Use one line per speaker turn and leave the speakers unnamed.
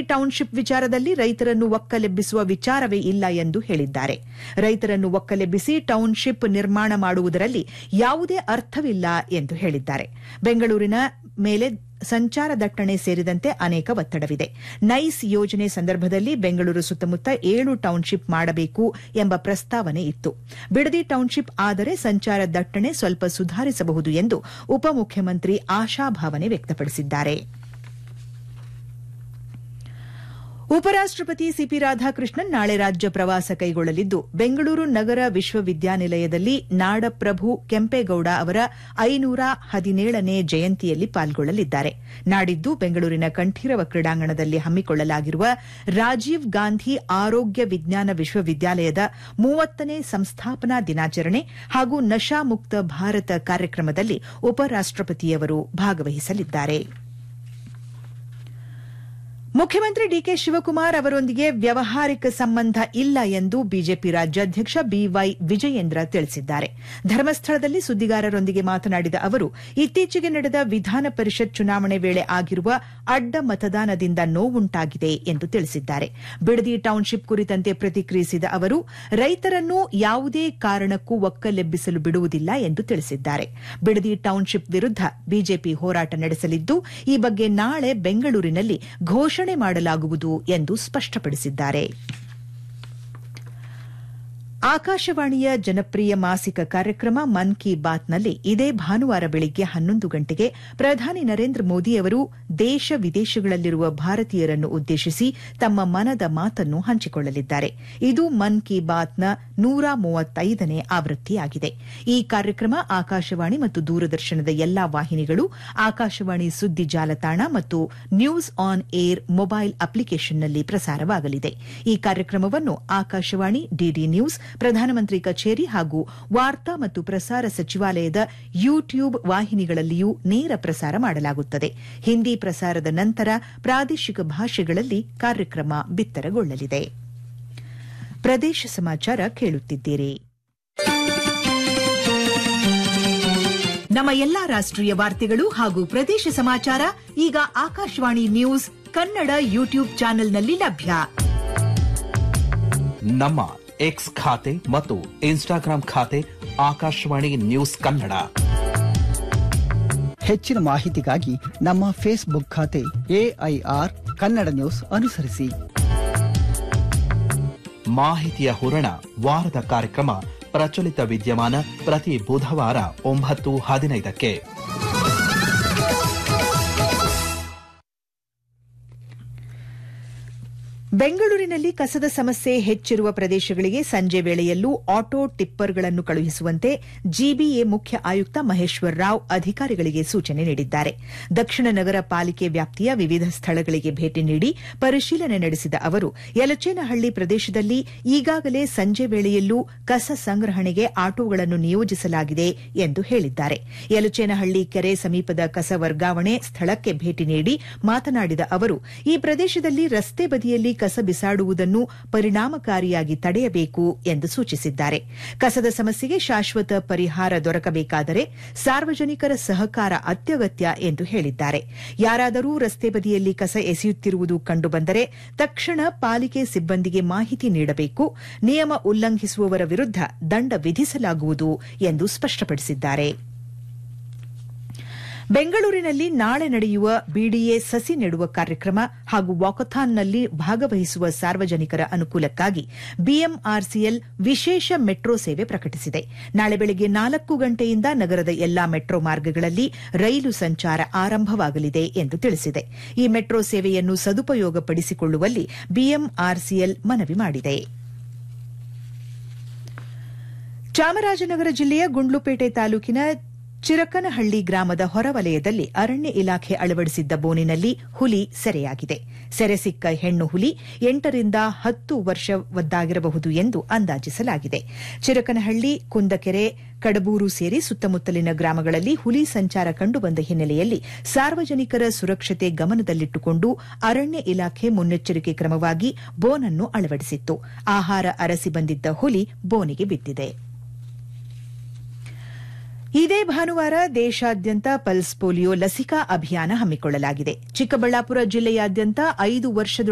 township ವಿಚಾರದಲ್ಲಿ ರೈತರನ್ನು ಒಕ್ಕಲೆಬ್ಬಿಸುವ ವಿಚಾರವೇ ಇಲ್ಲ ಎಂದು ಹೇಳಿದ್ದಾರೆ ರೈತರನ್ನು ಒಕ್ಕಲೆಬ್ಬಿಸಿ ಟೌನ್ಶಿಪ್ ನಿರ್ಮಾಣ ಮಾಡುವುದರಲ್ಲಿ ಯಾವುದೇ ಅರ್ಥವಿಲ್ಲ ಎಂದು ಹೇಳಿದ್ದಾರೆ ಬೆಂಗಳೂರಿನ ಮೇಲೆ ಸಂಚಾರ ದಟ್ಟಣೆ ಸೇರಿದಂತೆ ಅನೇಕ ಒತ್ತಡವಿದೆ ನೈಸ್ ಯೋಜನೆ ಸಂದರ್ಭದಲ್ಲಿ ಬೆಂಗಳೂರು ಸುತ್ತಮುತ್ತ ಏಳು ಟೌನ್ಶಿಪ್ ಮಾಡಬೇಕು ಎಂಬ ಪ್ರಸ್ತಾವನೆ ಇತ್ತು ಬಿಡದಿ ಟೌನ್ಶಿಪ್ ಆದರೆ ಸಂಚಾರ ದಟ್ಟಣೆ ಸ್ವಲ್ಪ ಸುಧಾರಿಸಬಹುದು ಎಂದು ಉಪಮುಖ್ಯಮಂತ್ರಿ ಆಶಾಭಾವನೆ ವ್ಯಕ್ತಪಡಿಸಿದ್ದಾರೆ ಉಪರಾಷ್ಟಪತಿ ಸಿಪಿ ರಾಧಾಕೃಷ್ಣನ್ ನಾಳೆ ರಾಜ್ಯ ಪ್ರವಾಸ ಕೈಗೊಳ್ಳಲಿದ್ದು ಬೆಂಗಳೂರು ನಗರ ವಿಶ್ವವಿದ್ಯಾನಿಲಯದಲ್ಲಿ ನಾಡಪ್ರಭು ಕೆಂಪೇಗೌಡ ಅವರ ಐನೂರ ಹದಿನೇಳನೇ ಜಯಂತಿಯಲ್ಲಿ ಪಾಲ್ಗೊಳ್ಳಲಿದ್ದಾರೆ ನಾಡಿದ್ದು ಬೆಂಗಳೂರಿನ ಕಂಠೀರವ ಕ್ರೀಡಾಂಗಣದಲ್ಲಿ ಹಮ್ಮಿಕೊಳ್ಳಲಾಗಿರುವ ರಾಜೀವ್ ಗಾಂಧಿ ಆರೋಗ್ಯ ವಿಜ್ಞಾನ ವಿಶ್ವವಿದ್ಯಾಲಯದ ಮೂವತ್ತನೇ ಸಂಸ್ಥಾಪನಾ ದಿನಾಚರಣೆ ಹಾಗೂ ನಶಾಮುಕ್ತ ಭಾರತ ಕಾರ್ಯಕ್ರಮದಲ್ಲಿ ಉಪರಾಷ್ಟಪತಿಯವರು ಭಾಗವಹಿಸಲಿದ್ದಾರೆ ಮುಖ್ಯಮಂತ್ರಿ ಡಿಕೆ ಶಿವಕುಮಾರ್ ಅವರೊಂದಿಗೆ ವ್ಯವಹಾರಿಕ ಸಂಬಂಧ ಇಲ್ಲ ಎಂದು ಬಿಜೆಪಿ ರಾಜ್ಯಾಧ್ಯಕ್ಷ ಬಿವೈ ವಿಜಯೇಂದ್ರ ತಿಳಿಸಿದ್ದಾರೆ ಧರ್ಮಸ್ಥಳದಲ್ಲಿ ಸುದ್ದಿಗಾರರೊಂದಿಗೆ ಮಾತನಾಡಿದ ಅವರು ಇತ್ತೀಚೆಗೆ ನಡೆದ ವಿಧಾನ ಪರಿಷತ್ ಚುನಾವಣೆ ವೇಳೆ ಆಗಿರುವ ಅಡ್ಡ ಮತದಾನದಿಂದ ನೋವುಂಟಾಗಿದೆ ಎಂದು ತಿಳಿಸಿದ್ದಾರೆ ಬಿಡದಿ ಟೌನ್ಶಿಪ್ ಕುರಿತಂತೆ ಪ್ರತಿಕ್ರಿಯಿಸಿದ ಅವರು ರೈತರನ್ನು ಯಾವುದೇ ಕಾರಣಕ್ಕೂ ಒಕ್ಕಲೆಬ್ಬಿಸಲು ಬಿಡುವುದಿಲ್ಲ ಎಂದು ತಿಳಿಸಿದ್ದಾರೆ ಬಿಡದಿ ಟೌನ್ಶಿಪ್ ವಿರುದ್ದ ಬಿಜೆಪಿ ಹೋರಾಟ ನಡೆಸಲಿದ್ದು ಈ ಬಗ್ಗೆ ನಾಳೆ ಬೆಂಗಳೂರಿನಲ್ಲಿ ಘೋಷಣೆ ಮಾಡಲಾಗುವುದು ಎಂದು ಸ್ಪಷ್ಟಪಡಿಸಿದ್ದಾರೆ ಆಕಾಶವಾಣಿಯ ಜನಪ್ರಿಯ ಮಾಸಿಕ ಕಾರ್ಯಕ್ರಮ ಮನ್ ಕಿ ಬಾತ್ನಲ್ಲಿ ಇದೇ ಭಾನುವಾರ ಬೆಳಿಗ್ಗೆ ಹನ್ನೊಂದು ಗಂಟೆಗೆ ಪ್ರಧಾನಿ ನರೇಂದ್ರ ಮೋದಿ ಅವರು ದೇಶ ವಿದೇಶಗಳಲ್ಲಿರುವ ಭಾರತೀಯರನ್ನು ಉದ್ದೇಶಿಸಿ ತಮ್ಮ ಮನದ ಮಾತನ್ನು ಹಂಚಿಕೊಳ್ಳಲಿದ್ದಾರೆ ಇದು ಮನ್ ಕಿ ಬಾತ್ನ ನೂರ ಮೂವತ್ತೈದನೇ ಆವೃತ್ತಿಯಾಗಿದೆ ಈ ಕಾರ್ಯಕ್ರಮ ಆಕಾಶವಾಣಿ ಮತ್ತು ದೂರದರ್ಶನದ ಎಲ್ಲಾ ವಾಹಿನಿಗಳು ಆಕಾಶವಾಣಿ ಸುದ್ದಿ ಜಾಲತಾಣ ಮತ್ತು ನ್ಯೂಸ್ ಆನ್ ಏರ್ ಮೊಬೈಲ್ ಅಪ್ಲಿಕೇಷನ್ನಲ್ಲಿ ಪ್ರಸಾರವಾಗಲಿದೆ ಈ ಕಾರ್ಯಕ್ರಮವನ್ನು ಆಕಾಶವಾಣಿ ಡಿಡಿ ನ್ಯೂಸ್ ಪ್ರಧಾನಮಂತ್ರಿ ಕಚೇರಿ ಹಾಗೂ ವಾರ್ತಾ ಮತ್ತು ಪ್ರಸಾರ ಸಚಿವಾಲಯದ ಯೂಟ್ಯೂಬ್ ವಾಹಿನಿಗಳಲ್ಲಿಯೂ ನೇರ ಪ್ರಸಾರ ಮಾಡಲಾಗುತ್ತದೆ ಹಿಂದಿ ಪ್ರಸಾರದ ನಂತರ ಪ್ರಾದೇಶಿಕ ಭಾಷೆಗಳಲ್ಲಿ ಕಾರ್ಯಕ್ರಮ ಬಿತ್ತರಗೊಳ್ಳಲಿದೆ ಪ್ರದೇಶ ಸಮಾಚಾರ ಕೇಳುತ್ತಿದ್ದೀರಿ ನಮ್ಮ ಎಲ್ಲಾ ರಾಷ್ಟ್ರೀಯ ವಾರ್ತೆಗಳು ಹಾಗೂ ಪ್ರದೇಶ ಸಮಾಚಾರ ಈಗ ಆಕಾಶವಾಣಿ ನ್ಯೂಸ್ ಕನ್ನಡ ಯೂಟ್ಯೂಬ್ ಚಾನೆಲ್ನಲ್ಲಿ ಲಭ್ಯ
ನಮ್ಮ ಎಕ್ಸ್ ಖಾತೆ ಮತ್ತು ಇನ್ಸ್ಟಾಗ್ರಾಂ ಖಾತೆ ಆಕಾಶವಾಣಿ ನ್ಯೂಸ್ ಕನ್ನಡ
ಹೆಚ್ಚಿನ ಮಾಹಿತಿಗಾಗಿ ನಮ್ಮ ಫೇಸ್ಬುಕ್ ಖಾತೆ ಎಐಆರ್ ಕನ್ನಡ ನ್ಯೂಸ್ ಅನುಸರಿಸಿ
ಮಾಹಿತಿಯ ಹೂರಣ ವಾರದ ಕಾರ್ಯಕ್ರಮ ಪ್ರಚಲಿತ ವಿದ್ಯಮಾನ ಪ್ರತಿ ಬುಧವಾರ ಒಂಬತ್ತು ಹದಿನೈದಕ್ಕೆ
ಬೆಂಗಳೂರಿನಲ್ಲಿ ಕಸದ ಸಮಸ್ಯೆ ಹೆಚ್ಚಿರುವ ಪ್ರದೇಶಗಳಿಗೆ ಸಂಜೆ ವೇಳೆಯಲ್ಲೂ ಆಟೋ ಟಿಪ್ಪರ್ಗಳನ್ನು ಕಳುಹಿಸುವಂತೆ ಜಿಬಿಎ ಮುಖ್ಯ ಆಯುಕ್ತ ಮಹೇಶ್ವರ್ ರಾವ್ ಅಧಿಕಾರಿಗಳಿಗೆ ಸೂಚನೆ ನೀಡಿದ್ದಾರೆ ದಕ್ಷಿಣ ನಗರ ಪಾಲಿಕೆ ವ್ಯಾಪ್ತಿಯ ವಿವಿಧ ಸ್ಥಳಗಳಿಗೆ ಭೇಟಿ ನೀಡಿ ಪರಿಶೀಲನೆ ನಡೆಸಿದ ಅವರು ಯಲಚೇನಹಳ್ಳಿ ಪ್ರದೇಶದಲ್ಲಿ ಈಗಾಗಲೇ ಸಂಜೆ ವೇಳೆಯಲ್ಲೂ ಕಸ ಸಂಗ್ರಹಣೆಗೆ ಆಟೋಗಳನ್ನು ನಿಯೋಜಿಸಲಾಗಿದೆ ಎಂದು ಹೇಳಿದ್ದಾರೆ ಯಲಚೇನಹಳ್ಳಿ ಕೆರೆ ಸಮೀಪದ ಕಸ ವರ್ಗಾವಣೆ ಸ್ಥಳಕ್ಕೆ ಭೇಟಿ ನೀಡಿ ಮಾತನಾಡಿದ ಅವರು ಈ ಪ್ರದೇಶದಲ್ಲಿ ರಸ್ತೆ ಬದಿಯಲ್ಲಿ ಕಸ ಬಿಸಾಡುವುದನ್ನು ಪರಿಣಾಮಕಾರಿಯಾಗಿ ತಡೆಯಬೇಕು ಎಂದು ಸೂಚಿಸಿದ್ದಾರೆ ಕಸದ ಸಮಸ್ಯೆಗೆ ಶಾಶ್ವತ ಪರಿಹಾರ ದೊರಕಬೇಕಾದರೆ ಸಾರ್ವಜನಿಕರ ಸಹಕಾರ ಅತ್ಯಗತ್ಯ ಎಂದು ಹೇಳಿದ್ದಾರೆ ಯಾರಾದರೂ ರಸ್ತೆ ಬದಿಯಲ್ಲಿ ಕಸ ಎಸೆಯುತ್ತಿರುವುದು ಕಂಡುಬಂದರೆ ತಕ್ಷಣ ಪಾಲಿಕೆ ಸಿಬ್ಬಂದಿಗೆ ಮಾಹಿತಿ ನೀಡಬೇಕು ನಿಯಮ ಉಲ್ಲಂಘಿಸುವವರ ವಿರುದ್ದ ದಂಡ ವಿಧಿಸಲಾಗುವುದು ಎಂದು ಸ್ಪಷ್ಟಪಡಿಸಿದ್ದಾರೆ ಬೆಂಗಳೂರಿನಲ್ಲಿ ನಾಳೆ ನಡೆಯುವ ಬಿಡಿಎ ಸಸಿ ನೆಡುವ ಕಾರ್ಯಕ್ರಮ ಹಾಗೂ ವಾಕಥಾನ್ನಲ್ಲಿ ಭಾಗವಹಿಸುವ ಸಾರ್ವಜನಿಕರ ಅನುಕೂಲಕ್ಕಾಗಿ ಬಿಎಂಆರ್ಸಿಎಲ್ ವಿಶೇಷ ಮೆಟ್ರೋ ಸೇವೆ ಪ್ರಕಟಿಸಿದೆ ನಾಳೆ ಬೆಳಗ್ಗೆ ನಾಲ್ಕು ಗಂಟೆಯಿಂದ ನಗರದ ಎಲ್ಲಾ ಮೆಟ್ರೋ ಮಾರ್ಗಗಳಲ್ಲಿ ರೈಲು ಸಂಚಾರ ಆರಂಭವಾಗಲಿದೆ ಎಂದು ತಿಳಿಸಿದೆ ಈ ಮೆಟ್ರೋ ಸೇವೆಯನ್ನು ಸದುಪಯೋಗಪಡಿಸಿಕೊಳ್ಳುವಲ್ಲಿ ಬಿಎಂಆರ್ಸಿಎಲ್ ಮನವಿ ಮಾಡಿದೆ ಚಾಮರಾಜನಗರ ಜಿಲ್ಲೆಯ ಗುಂಡ್ಲುಪೇಟೆ ತಾಲೂಕಿನ ಚಿರಕನಹಳ್ಳಿ ಗ್ರಾಮದ ಹೊರವಲಯದಲ್ಲಿ ಅರಣ್ಯ ಇಲಾಖೆ ಅಳವಡಿಸಿದ್ದ ಬೋನಿನಲ್ಲಿ ಹುಲಿ ಸೆರೆಯಾಗಿದೆ ಸೆರೆ ಸಿಕ್ಕ ಹೆಣ್ಣು ಹುಲಿ ಎಂಟರಿಂದ ಹತ್ತು ವರ್ಷವದ್ದಾಗಿರಬಹುದು ಎಂದು ಅಂದಾಜಿಸಲಾಗಿದೆ ಚಿರಕನಹಳ್ಳಿ ಕುಂದಕೆರೆ ಕಡಬೂರು ಸೇರಿ ಸುತ್ತಮುತ್ತಲಿನ ಗ್ರಾಮಗಳಲ್ಲಿ ಹುಲಿ ಸಂಚಾರ ಕಂಡುಬಂದ ಹಿನ್ನೆಲೆಯಲ್ಲಿ ಸಾರ್ವಜನಿಕರ ಸುರಕ್ಷತೆ ಗಮನದಲ್ಲಿಟ್ಟುಕೊಂಡು ಅರಣ್ಯ ಇಲಾಖೆ ಮುನ್ನೆಚ್ಚರಿಕೆ ಕ್ರಮವಾಗಿ ಬೋನನ್ನು ಅಳವಡಿಸಿತ್ತು ಆಹಾರ ಅರಸಿ ಬಂದಿದ್ದ ಹುಲಿ ಬೋನಿಗೆ ಬಿದ್ದಿದೆ ಇದೇ ಭಾನುವಾರ ದೇಶಾದ್ಯಂತ ಪಲ್ಸ್ ಪೋಲಿಯೋ ಲಸಿಕಾ ಅಭಿಯಾನ ಹಮ್ಮಿಕೊಳ್ಳಲಾಗಿದೆ ಚಿಕ್ಕಬಳ್ಳಾಪುರ ಜಿಲ್ಲೆಯಾದ್ಯಂತ ಐದು ವರ್ಷದ